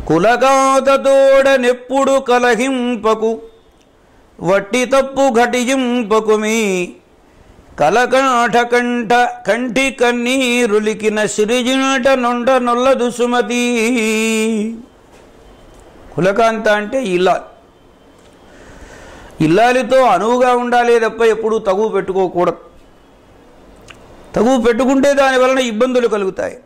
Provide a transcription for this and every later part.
కులగాతతోడ నెప్పుడు కలహింపకు వట్టి తప్పు ఘటింపకుమి కలకాఠ కంఠ కంటి కన్నీరులికిన సిరిజినట నొండ నొల్లదు సుమతి కులకాంత అంటే ఇల్లా ఇల్లాలితో అనువుగా ఉండాలి తప్ప ఎప్పుడూ తగువ పెట్టుకోకూడదు తగువ పెట్టుకుంటే దాని వలన ఇబ్బందులు కలుగుతాయి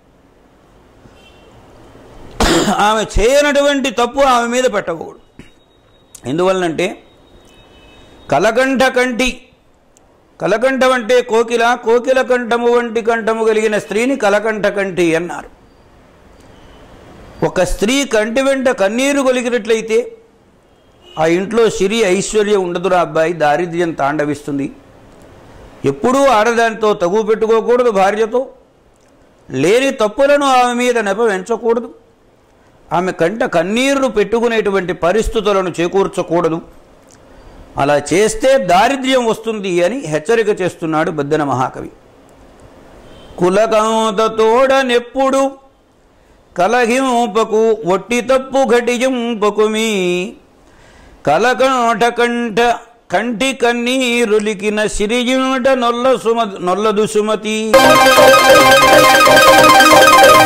ఆమె చేయనటువంటి తప్పు ఆమె మీద పెట్టకూడదు ఎందువలనంటే కలకంఠ కంటి కలకంఠం అంటే కోకిల కోకిల కంఠము వంటి కంఠము కలిగిన స్త్రీని కలకంఠ కంటి అన్నారు ఒక స్త్రీ కంటి వెంట కన్నీరు కొలిగినట్లయితే ఆ ఇంట్లో సిరి ఐశ్వర్యం ఉండదురా అబ్బాయి దారిద్ర్యం తాండవిస్తుంది ఎప్పుడూ ఆడదానితో తగువ పెట్టుకోకూడదు భార్యతో లేని తప్పులను ఆమె మీద నెపవెంచకూడదు ఆమె కంట కన్నీరు పెట్టుకునేటువంటి పరిస్థితులను చేకూర్చకూడదు అలా చేస్తే దారిద్ర్యం వస్తుంది అని హెచ్చరిక చేస్తున్నాడు బద్దెన మహాకవి కులకాంతతోడ నెప్పుడు కలహింపకు ఒట్టి తప్పు ఘటింపకుమి కలకాట కంఠ కంటి కన్నీరులికిన సిరియుట నొల్ల సుమ నొల్లదు సుమతి